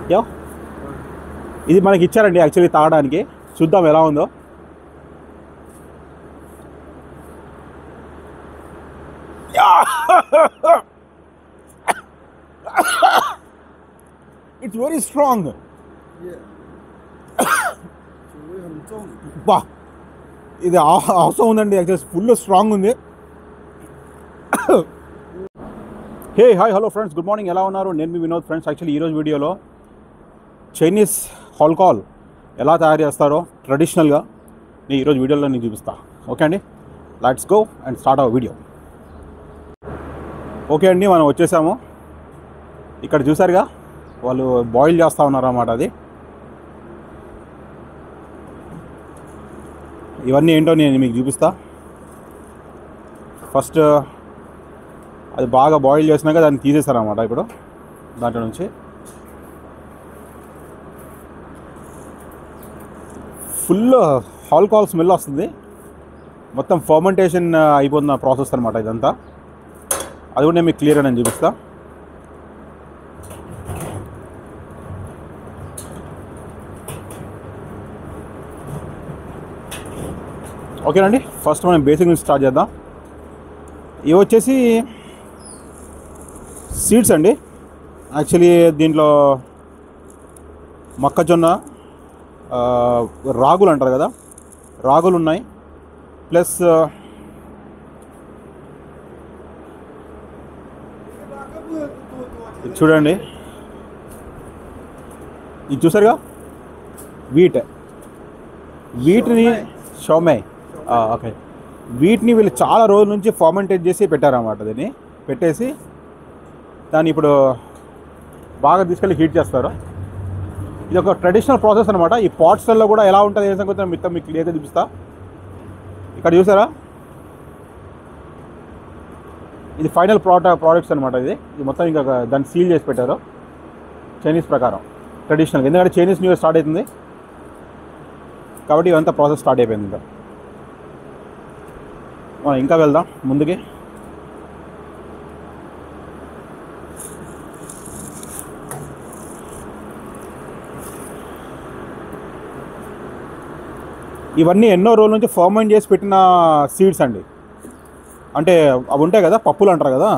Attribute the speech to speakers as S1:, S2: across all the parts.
S1: యో ఇది మనకి ఇచ్చారండి యాక్చువల్లీ తాగడానికి చూద్దాం ఎలా ఉందో ఇట్స్ వెరీ స్ట్రాంగ్
S2: 酒味很重。
S1: బా ఇది అవ- అవసరం ఉందండి యాక్చువల్ ఫుల్ స్ట్రాంగ్ ఉంది hey hi hello friends good morning ఎలా ఉన్నారు నేను మీ వినోద్ ఫ్రెండ్స్ యాక్చువల్లీ ఈరోజు వీడియోలో చైనీస్ హాల్కాల్ ఎలా తయారు చేస్తారో ట్రెడిషనల్గా నేను ఈరోజు వీడియోలో నేను చూపిస్తా ఓకే అండి let's go and start our video okay అండి మనం వచ్చేసాము ఇక్కడ చూసారుగా వాళ్ళు బాయిల్ చేస్తూ ఉన్నారు అన్నమాట అది ఇవన్నీ ఏంటో నేను మీకు చూపిస్తా ఫస్ట్ అది బాగా బాయిల్ చేసినాక దాన్ని తీసేశారన్నమాట ఇప్పుడు దాంట్లో నుంచి ఫుల్ హాల్కాల్ స్మెల్ వస్తుంది మొత్తం ఫర్మెంటేషన్ అయిపోతున్న ప్రాసెస్ అనమాట ఇదంతా అది కూడా నేను మీకు క్లియర్గా నేను చూపిస్తా ఓకేనండి ఫస్ట్ మనం బేసిక్ నుంచి స్టార్ట్ చేద్దాం ఇవి వచ్చేసి సీడ్స్ అండి యాక్చువల్లీ దీంట్లో మొక్కజొన్న ఆ, రాగులు అంటారు కదా రాగులు ఉన్నాయి ప్లస్ ఇది చూడండి ఇది చూసారుగా వీట్ వీటిని షోమే ఓకే వీటిని వీళ్ళు చాలా రోజుల నుంచి ఫార్మెంటేట్ చేసి పెట్టారన్నమాట దీన్ని పెట్టేసి దాన్ని ఇప్పుడు బాగా తీసుకెళ్ళి హీట్ చేస్తారు ఇది ఒక ట్రెడిషనల్ ప్రాసెస్ అనమాట ఈ పాట్స్లలో కూడా ఎలా ఉంటుంది ఏ సంగతి మిత్తం మీకు క్లియర్గా చూపిస్తా ఇక్కడ చూసారా ఇది ఫైనల్ ప్రోడక్ట్ ప్రోడక్ట్స్ అనమాట ఇది ఇది మొత్తం ఇంకా దాన్ని సీల్ చేసి పెట్టారు చైనీస్ ప్రకారం ట్రెడిషనల్ ఎందుకంటే చైనీస్ న్యూ ఇయర్ స్టార్ట్ అవుతుంది కాబట్టి ఇదంతా ప్రాసెస్ స్టార్ట్ అయిపోయింది ఇంకా మనం ఇంకా వెళ్దాం ముందుకి ఇవన్నీ ఎన్నో రోజుల నుంచి ఫర్మెంట్ చేసి పెట్టిన సీడ్స్ అండి అంటే అవి ఉంటాయి కదా పప్పులు అంటారు కదా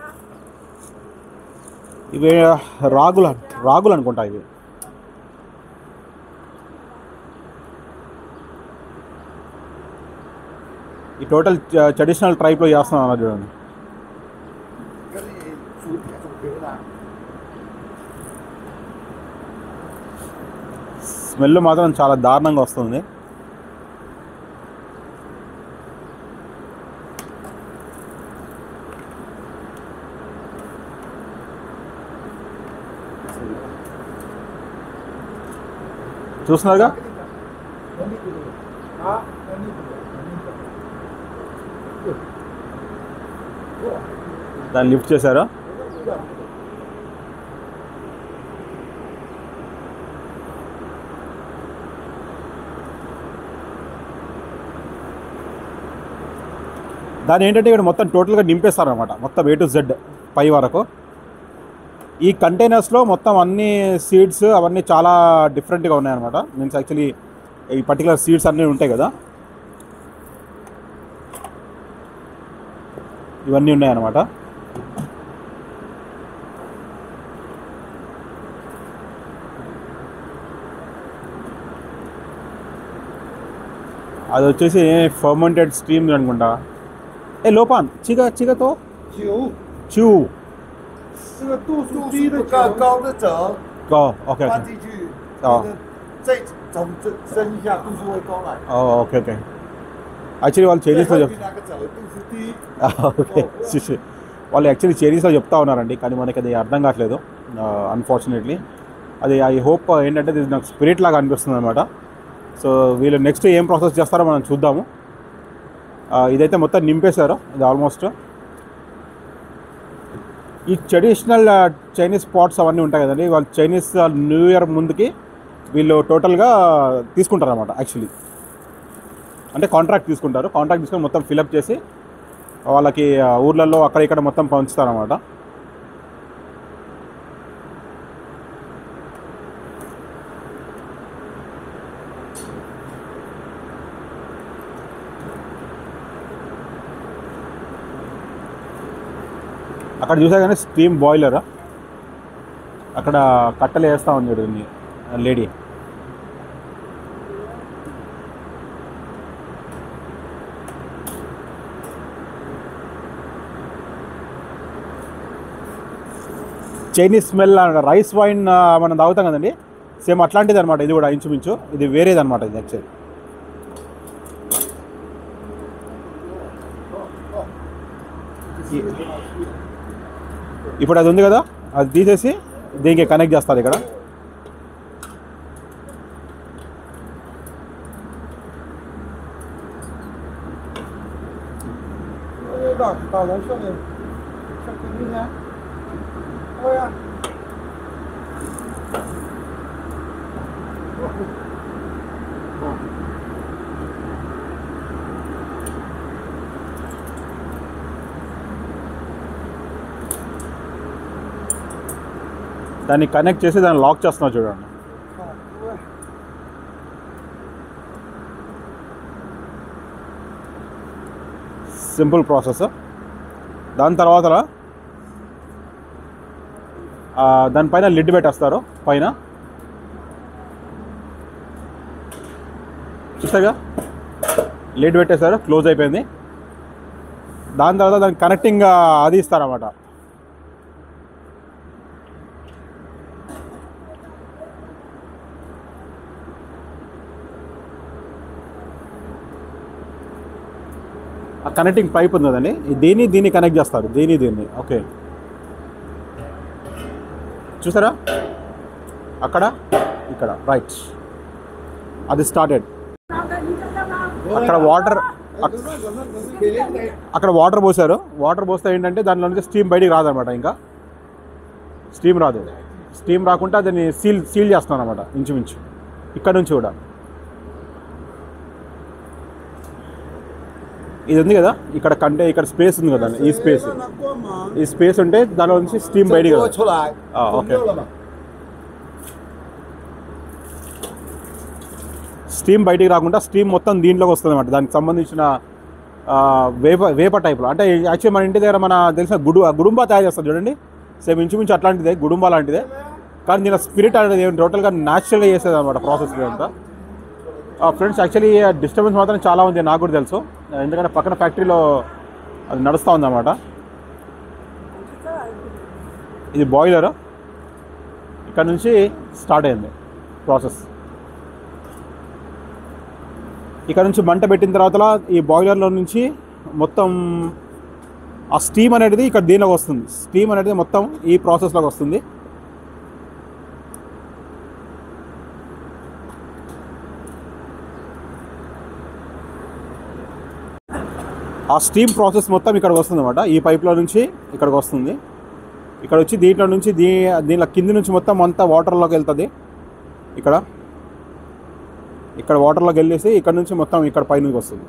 S1: ఇవి రాగులు రాగులు అనుకుంటా ఇవి ఈ టోటల్ ట్రెడిషనల్ ట్రైప్లో చేస్తున్నాం అన్నది చూడండి
S2: 跟你煮两种别的。
S1: స్మెల్ మాత్రం చాలా దారుణంగా వస్తుంది చూస్తున్నారుగా
S2: 啊，能力不能力
S1: దాన్ని లిఫ్ట్ చేశారు దాని ఏంటంటే ఇక్కడ మొత్తం టోటల్గా నింపేస్తారనమాట మొత్తం ఏ టు జెడ్ పై వరకు ఈ కంటైనర్స్లో మొత్తం అన్ని సీడ్స్ అవన్నీ చాలా డిఫరెంట్గా ఉన్నాయన్నమాట మీన్స్ యాక్చువల్లీ ఈ పర్టికులర్ సీడ్స్ అన్నీ ఉంటాయి కదా ఇవన్నీ ఉన్నాయన్నమాట అది వచ్చేసి ఫర్మెంటెడ్ స్ట్రీమ్ అనుకుంటా ఏ లోపాన్ చిగ చిగతో
S2: 酒，
S1: చూ
S2: 这个度数低的高高的折
S1: okay okay
S2: 放进去，
S1: 哦
S2: 那个再从这升一下，度数会高来。
S1: okay okay actually వాళ్ళు చైనీస్లో
S2: 最后
S1: చెప్
S2: 你那个折度数低，
S1: ఓకే శిష్యు వాళ్ళు యాక్చువల్లీ చైనీస్లో చెప్తా ఉన్నారండి కానీ మనకి అది అర్థం కావట్లేదు అన్ఫార్చునేట్లీ అది ఐ హోప్ ఏంటంటే ఇది నాకు స్పిరిట్ లాగా అనిపిస్తుంది అనమాట సో వీళ్ళు నెక్స్ట్ ఏం ప్రాసెస్ చేస్తారో మనం చూద్దాము ఆ, ఇదైతే మొత్తం నింపేశారు ఇది ఆల్మోస్ట్ ఈ ట్రెడిషనల్ చైనీస్ స్పాట్స్ అవన్నీ ఉంటాయి కదండి వాళ్ళు చైనీస్ న్యూ ఇయర్ ముందుకి వీళ్ళు టోటల్గా తీసుకుంటారు అనమాట యాక్చువల్లీ అంటే కాంట్రాక్ట్ తీసుకుంటారు కాంట్రాక్ట్ తీసుకొని మొత్తం ఫిలప్ చేసి వాళ్ళకి ఆ, ఊర్లలో అక్కడ ఇక్కడ మొత్తం పంచుతారన్నమాట అక్కడ చూసా కానీ స్టీమ్ బాయిలర్ అక్కడ కట్టెలు వేస్తా ఉంది చూడండి lady Chinese smell rice wine మనం తాగుతాం కదండి సేమ్ అట్లాంటిది అనమాట ఇది కూడా ఇంచుమించు ఇది వేరేది అనమాట ఇది యాక్చువల్లీ ఇప్పుడు అది ఉంది కదా అది తీసేసి దీనికి కనెక్ట్ చేస్తారు ఇక్కడ
S2: 哎，打打龙上面，上肯定的。哎呀，
S1: దాన్ని కనెక్ట్ చేసి దాన్ని లాక్ చేస్తున్నావు చూడండి
S2: 好，对。
S1: సింపుల్ ప్రాసెస్ దాని తర్వాత ఆ, దానిపైన లిడ్ పెట్టేస్తారు పైన చూస్తాగా లిడ్ పెట్టేస్తారు క్లోజ్ అయిపోయింది దాని తర్వాత దానికి కనెక్టింగ్ అది ఇస్తారన్నమాట ఆ కనెక్టింగ్ పైప్ ఉంది కదండి దీన్ని దీన్ని కనెక్ట్ చేస్తారు దీన్ని దీన్ని ఓకే చూసారా అక్కడ ఇక్కడ రైట్ అది స్టార్టెడ్ అక్కడ వాటర్ అక్కడ వాటర్ పోసారు వాటర్ పోస్తే ఏంటంటే దానిలో నుంచి స్టీమ్ బయటికి రాదనమాట ఇంకా స్టీమ్ రాదు స్టీమ్ రాకుండా దాన్ని సీల్ సీల్ చేస్తున్నాను అనమాట ఇంచుమించు ఇక్కడ నుంచి కూడా ఇది ఉంది కదా ఇక్కడ కంటే ఇక్కడ స్పేస్ ఉంది కదా ఈ స్పేస్
S2: 让它关嘛，
S1: ఈ స్పేస్ ఉంటే దానిలో నుంచి స్టీమ్
S2: 这
S1: బయటికి
S2: 拨
S1: రాదు.
S2: 出来，
S1: 啊
S2: 封
S1: OK
S2: 掉了嘛。
S1: స్టీమ్ బయటికి రాకుండా స్టీమ్ మొత్తం దీంట్లోకి వస్తుంది అనమాట దానికి సంబంధించిన ఆ, వేప వేప టైప్లో అంటే యాక్చువల్లీ మన ఇంటి దగ్గర మన తెలిసిన గుడు గుడుంబా తయారు చేస్తారు చూడండి సేమ్ ఇంచుమించు అట్లాంటిదే గుడుంబా లాంటిదే కానీ దీని స్పిరిట్ అనేది ఏమి టోటల్గా న్యాచురల్గా చేసేది అనమాట ప్రాసెస్ ఇదంతా ఫ్రెండ్స్ యాక్చువల్లీ డిస్టర్బెన్స్ మాత్రం చాలా ఉంది నాకు కూడా తెలుసు ఎందుకంటే పక్కన ఫ్యాక్టరీలో అది నడుస్తూ ఉందన్నమాట ఇది బాయిలర్ ఇక్కడ నుంచి స్టార్ట్ అయింది ప్రాసెస్ ఇక్కడ నుంచి మంట పెట్టిన తర్వాత ఈ బాయిలర్లో నుంచి మొత్తం ఆ స్టీమ్ అనేది ఇక్కడ దీనిలోకి వస్తుంది స్టీమ్ అనేది మొత్తం ఈ ప్రాసెస్లోకి వస్తుంది ఆ స్టీమ్ ప్రాసెస్ మొత్తం ఇక్కడికి వస్తుంది అనమాట ఈ పైప్లో నుంచి ఇక్కడికి వస్తుంది ఇక్కడ వచ్చి దీంట్లో నుంచి దీ దీనిలో కింది నుంచి మొత్తం అంతా వాటర్లోకి వెళ్తుంది ఇక్కడ ఇక్కడ వాటర్లోకి వెళ్ళేసి ఇక్కడ నుంచి మొత్తం ఇక్కడ పైనకి వస్తుంది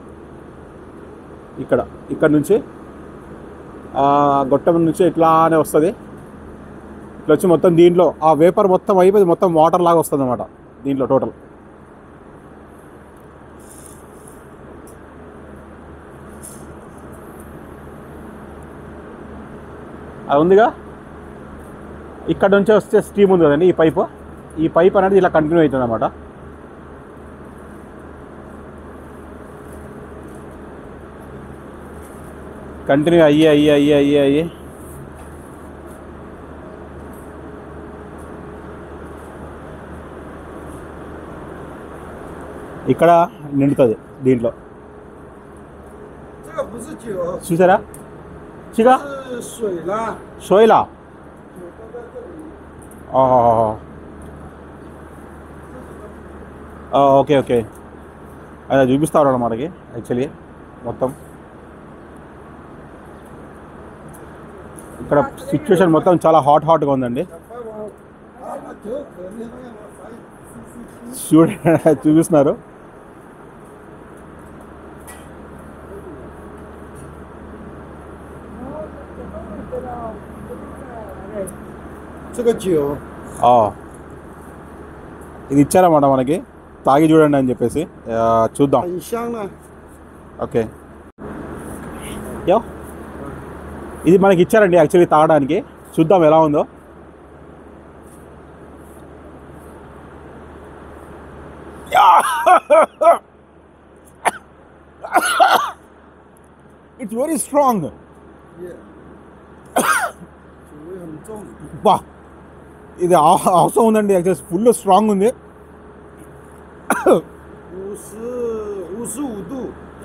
S1: ఇక్కడ ఇక్కడ నుంచి ఆ గొట్టం నుంచి ఇట్లానే వస్తుంది ఇట్లా వచ్చి మొత్తం దీంట్లో ఆ వేపర్ మొత్తం అయిపోయి మొత్తం వాటర్ లాగా వస్తుంది అనమాట దీంట్లో టోటల్ అది ఉందిగా ఇక్కడ నుంచి వస్తే స్టీమ్ ఉంది కదండి ఈ పైపు ఈ పైప్ అనేది ఇలా కంటిన్యూ అవుతుంది అనమాట కంటిన్యూ అయ్యి అయ్యి అయ్యి అయ్యి అయ్యి ఇక్కడ నిండుతుంది దీంట్లో
S2: 这个不是酒，
S1: చూసారా చిగా
S2: 是水啦。
S1: షోయిలా
S2: 酒都在这里。
S1: ఓకే ఓకే అది చూపిస్తారు అన్నమాట మనకి యాక్చువల్లీ మొత్తం ఇక్కడ సిచ్యువేషన్ మొత్తం చాలా హాట్ హాట్గా ఉందండి
S2: 小白王，啊，那酒可能那个反正
S1: చూడ చూపిస్తున్నారు
S2: 这个酒
S1: ఆ. ఇది ఇచ్చారన్నమాట మనకి తాగి చూడండి అని చెప్పేసి ఆ, చూద్దాం
S2: 很香呢。
S1: ఓకే యో ఇది మనకి ఇచ్చారండి యాక్చువల్లీ తాగడానికి చూద్దాం ఎలా ఉందో ఇట్స్ వెరీ స్ట్రాంగ్
S2: 耶，酒味很重。
S1: బా ఇది అవ- అవసరం ఉందండి యాక్చువల్ ఫుల్ స్ట్రాంగ్ ఉంది
S2: 五十五十五度。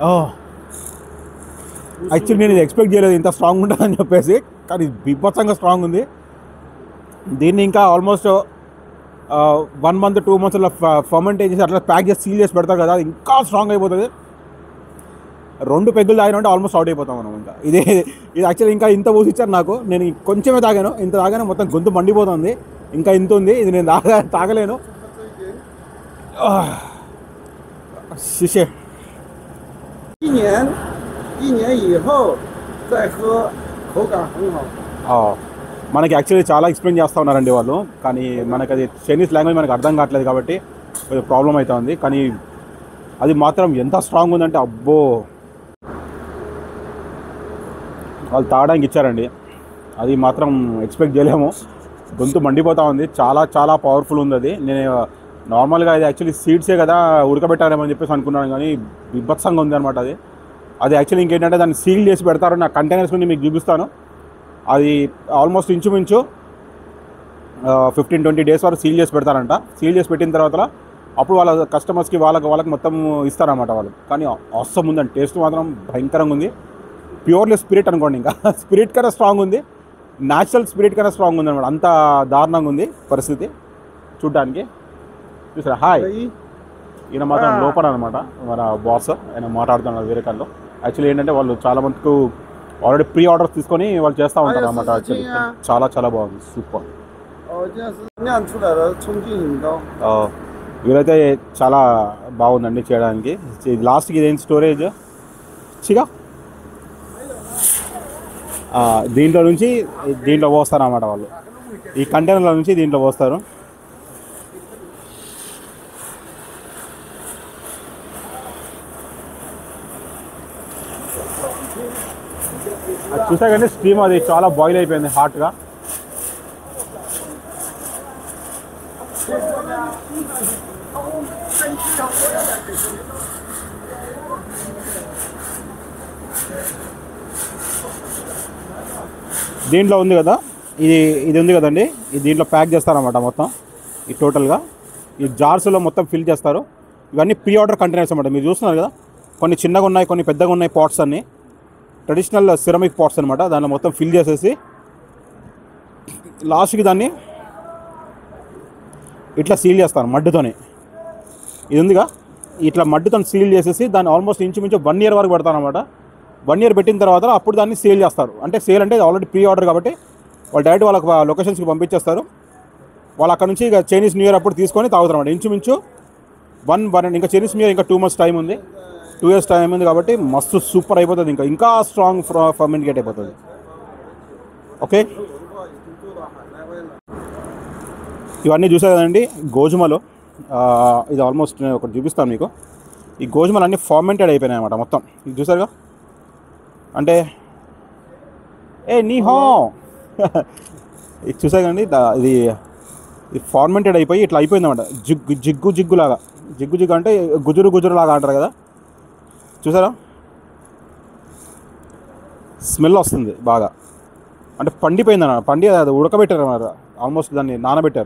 S1: యాక్చువల్లీ నేను ఇది ఎక్స్పెక్ట్ చేయలేదు ఇంత స్ట్రాంగ్ ఉంటుందని చెప్పేసి కానీ బీభత్సంగా స్ట్రాంగ్ ఉంది దీన్ని ఇంకా almost one month two months అలా ఫర్మెంటేజ్ చేసి అట్లా ప్యాక్ చేసి సీల్ చేసి పెడతారు కదా అది ఇంకా స్ట్రాంగ్ అయిపోతుంది రెండు పెగ్గులు తాగిన ఆల్మోస్ట్ అవుట్ అయిపోతాం మనం ఇంకా ఇది ఇది యాక్చువల్లీ ఇంకా ఇంత పోసి ఇచ్చారు నాకు నేను కొంచెమే తాగాను ఇంత తాగాను మొత్తం గొంతు మండిపోతుంది ఇంకా ఇంత ఉంది ఇది నేను తాగా తాగలేను
S2: 这一点，
S1: శిషే
S2: 一年一年以后再喝，口感很好。
S1: ఆ, మనకి యాక్చువల్లీ చాలా ఎక్స్ప్లెయిన్ చేస్తూ ఉన్నారండి వాళ్ళు కానీ మనకి అది చైనీస్ లాంగ్వేజ్ మనకు అర్థం కావట్లేదు కాబట్టి కొంచెం ప్రాబ్లం అవుతుంది కానీ అది మాత్రం ఎంత స్ట్రాంగ్ ఉందంటే అబ్బో వాళ్ళు తాగడానికి ఇచ్చారండి అది మాత్రం ఎక్స్పెక్ట్ చేయలేము గొంతు మండిపోతూ ఉంది చాలా చాలా పవర్ఫుల్ ఉంది అది నేను నార్మల్గా అది యాక్చువల్లీ సీడ్సే కదా ఉడకబెట్టారేమని చెప్పేసి అనుకున్నాను కానీ బిభత్సంగా ఉంది అనమాట అది అది యాక్చువల్లీ ఇంకేంటంటే దాన్ని సీల్ చేసి పెడతారు నా కంటైనర్స్ కొన్ని మీకు చూపిస్తాను అది ఆల్మోస్ట్ ఇంచుమించు ఫిఫ్టీన్ ట్వంటీ డేస్ వరకు సీల్ చేసి పెడతారంట సీల్ చేసి పెట్టిన తర్వాత అప్పుడు వాళ్ళ కస్టమర్స్కి వాళ్ళకి వాళ్ళకి మొత్తం ఇస్తారన్నమాట వాళ్ళు కానీ అవసరం ఉందండి టేస్ట్ మాత్రం భయంకరంగా ఉంది ప్యూర్లీ స్పిరిట్ అనుకోండి ఇంకా స్పిరిట్ కన్నా స్ట్రాంగ్ ఉంది న్యాచురల్ స్పిరిట్ కన్నా స్ట్రాంగ్ ఉంది అనమాట అంత దారుణంగా ఉంది పరిస్థితి చూడ్డానికి చూసారా హాయ్
S2: 可以，
S1: ఈయన మాత్రం
S2: ఆ.
S1: లోపల అనమాట మన బాస్ ఆయన మాట్లాడుతున్నారు వేరే కాల్లో యాక్చువల్లీ ఏంటంటే వాళ్ళు చాలా మందికి ఆల్రెడీ ప్రీ ఆర్డర్స్ తీసుకొని వాళ్ళు చేస్తూ ఉంటారు అనమాట
S2: అయ్యో,
S1: యాక్చువల్లీ
S2: సచిన్.
S1: చాలా చాలా బాగుంది సూపర్
S2: 哦，这样是酿出来的，冲劲很高。
S1: వీరైతే చాలా బాగుందండి చేయడానికి ఇది లాస్ట్కి ఇదేం స్టోరేజ్ చిగా ఆ, దీంట్లో నుంచి దీంట్లో పోస్తారు అన్నమాట వాళ్ళు ఈ కంటైనర్ల నుంచి దీంట్లో పోస్తారు అది చూసా కానీ స్టీమ్ అది చాలా బాయిల్ అయిపోయింది హాట్గా దీంట్లో ఉంది కదా ఇది ఇది ఉంది కదండి ఇది దీంట్లో ప్యాక్ చేస్తారన్నమాట మొత్తం ఈ టోటల్గా ఈ జార్స్లో మొత్తం ఫిల్ చేస్తారు ఇవన్నీ ప్రీ ఆర్డర్ కంటైనర్స్ అన్నమాట మీరు చూస్తున్నారు కదా కొన్ని చిన్నగా ఉన్నాయి కొన్ని పెద్దగా ఉన్నాయి పాట్స్ అన్ని ట్రెడిషనల్ సిరమిక్ పాట్స్ అనమాట దాంట్లో మొత్తం ఫిల్ చేసేసి లాస్ట్కి దాన్ని ఇట్లా సీల్ చేస్తారు మడ్డుతోనే ఇది ఉందిగా ఇట్లా మడ్డుతో సీల్ చేసేసి దాన్ని ఆల్మోస్ట్ ఇంచుమించు వన్ ఇయర్ వరకు పెడతారు అనమాట వన్ ఇయర్ పెట్టిన తర్వాత అప్పుడు దాన్ని సేల్ చేస్తారు అంటే సేల్ అంటే ఆల్రెడీ ప్రీ ఆర్డర్ కాబట్టి వాళ్ళు డైరెక్ట్ వాళ్ళకి లొకేషన్స్కి పంపించేస్తారు వాళ్ళు అక్కడ నుంచి ఇక చైనీస్ న్యూ ఇయర్ అప్పుడు తీసుకొని తాగుతారు అనమాట ఇంచుమించు వన్ వన్ ఇంకా చైనీస్ న్యూ ఇయర్ ఇంకా టూ మంత్స్ టైం ఉంది టూ ఇయర్స్ టైం ఉంది కాబట్టి మస్తు సూపర్ అయిపోతుంది ఇంకా ఇంకా స్ట్రాంగ్ ఫర్మెంటికేట్ అయిపోతుంది ఓకే
S2: 有的话已经做到海南威了。
S1: ఇవన్నీ చూసారు కదండి గోధుమలు ఆ, ఇది ఆల్మోస్ట్ నేను ఒకటి చూపిస్తాను మీకు ఈ గోధుమలు అన్నీ ఫార్మెంటెడ్ అయిపోయినాయి అనమాట మొత్తం ఇది చూసారుగా అంటే ఏ నీ హో ఇది చూసారు కదండి దా- ఇది ఇది ఫార్మెంటెడ్ అయిపోయి ఇట్లా అయిపోయింది అనమాట జిగ్గు జిగ్గు జిగ్గులాగా జిగ్గు జిగ్గు అంటే గుజురు గుజురు లాగా అంటారు కదా చూసారా స్మెల్ వస్తుంది బాగా అంటే పండిపోయింది అన్నమాట పండి అది ఉడకబెట్టారు అన్నమాట ఆల్మోస్ట్ దాన్ని నానబెట్టారు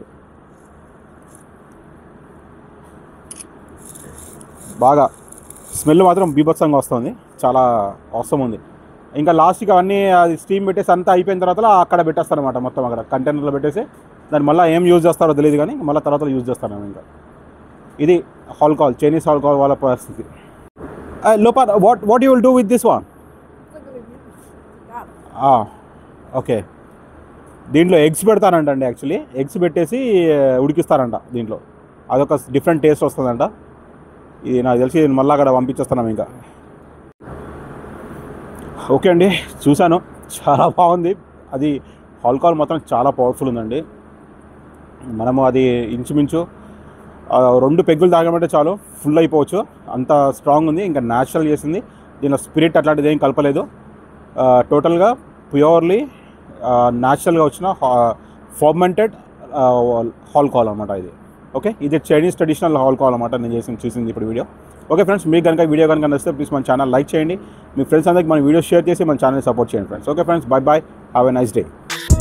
S1: బాగా స్మెల్ మాత్రం బీభత్సంగా వస్తుంది చాలా అవసరం ఉంది ఇంకా లాస్ట్కి అవన్నీ అది స్టీమ్ పెట్టేసి అంతా అయిపోయిన తర్వాత అక్కడ పెట్టేస్తారు అనమాట మొత్తం అక్కడ కంటైనర్లో పెట్టేసి దాన్ని మళ్ళీ ఏం యూజ్ చేస్తారో తెలియదు కానీ మళ్ళీ తర్వాత యూజ్ చేస్తాను ఇంకా ఇది హాల్కాల్ చైనీస్ హాల్కాల్ వాళ్ళ పరిస్థితి లోపల what what you will do with this one
S3: 这个里面大的，
S1: okay దీంట్లో ఎగ్స్ పెడతారంట అండి యాక్చువల్లీ ఎగ్స్ పెట్టేసి ఉడికిస్తారంట దీంట్లో అదొక డిఫరెంట్ టేస్ట్ వస్తుందంట ఇది నాకు తెలిసి మళ్ళీ అక్కడ పంపించేస్తున్నాం ఇంకా ఓకే అండి చూశాను చాలా బాగుంది అది ఆల్కహాల్ మాత్రం చాలా పవర్ఫుల్ ఉందండి మనము అది ఇంచుమించు ఆ, రెండు పెగ్గులు తాగమంటే చాలు ఫుల్ అయిపోవచ్చు అంత స్ట్రాంగ్ ఉంది ఇంకా న్యాచురల్ చేసింది దీనిలో స్పిరిట్ అట్లాంటిది ఏం కలపలేదు ఆ, టోటల్గా ప్యూర్లీ న్యాచురల్గా వచ్చిన ఫార్మెంటెడ్ హాల్ కాల్ అనమాట ఇది ఓకే ఇది చైనీస్ ట్రెడిషనల్ హాల్ కాల్ అనమాట నేను చేసి చూసింది ఇప్పుడు వీడియో ఓకే ఫ్రెండ్స్ మీకు కనుక వీడియో కనుక నచ్చితే ప్లీజ్ మన ఛానల్ లైక్ చేయండి మీ ఫ్రెండ్స్ అందరికి మన వీడియో షేర్ చేసి మన ఛానల్ సపోర్ట్ చేయండి friends okay friends bye bye have a nice day